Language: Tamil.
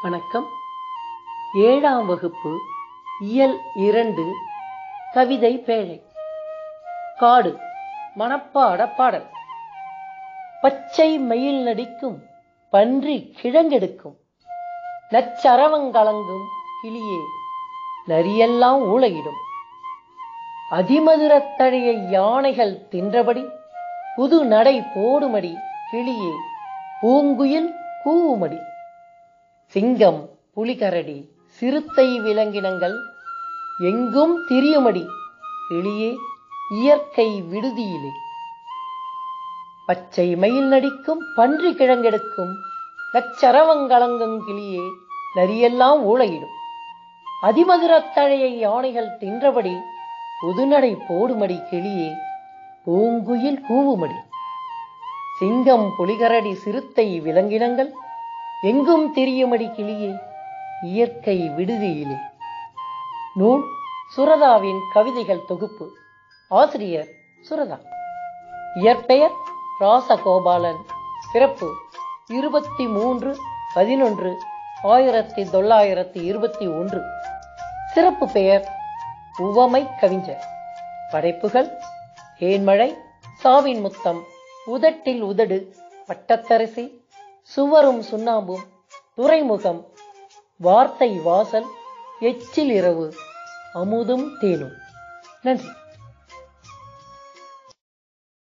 வணக்கம் ஏழாம் வகுப்பு இயல் இரண்டு கவிதை பேழை காடு மனப்பாட பாடல் பச்சை மயில் நடிக்கும் பன்றி கிழங்கெடுக்கும் நச்சரவங்கலங்கும் கிளியே நரியெல்லாம் ஊளையிடும் அதிமதுரத் தழையை யானைகள் தின்றபடி புது நடை போடுமடி கிளியே பூங்குயில் கூவுமடி சிங்கம் புலிகரடி சிறுத்தை விலங்கினங்கள் எங்கும் திரியுமடி கிளியே இயற்கை விடுதியிலே பச்சை மயில் நடிக்கும் பன்றி கிழங்கெடுக்கும் நச்சரவங்கலங்கும் கிளியே நரியெல்லாம் ஊளையிடும் அதிமதுரத் தழையை யானைகள் தின்றபடி புதுநடை போடுமடி கிளியே பூங்குயில் கூவுமடி சிங்கம் புலிகரடி சிறுத்தை விலங்கினங்கள் எங்கும் திரியுமடி கிளியே இயற்கை விடுதியிலே நூல் சுரதாவின் கவிதைகள் தொகுப்பு ஆசிரியர் சுரதா இயற்பெயர் ராசகோபாலன் பிறப்பு இருபத்தி மூன்று பதினொன்று ஆயிரத்தி தொள்ளாயிரத்தி இருபத்தி ஒன்று சிறப்பு பெயர் உவமை கவிஞர் படைப்புகள் தேன்மழை சாவின் முத்தம் உதட்டில் உதடு பட்டத்தரசி சுவரும் சுண்ணாம்பும் துறைமுகம் வார்த்தை வாசல் எச்சில் இரவு அமுதும் தேனும் நன்றி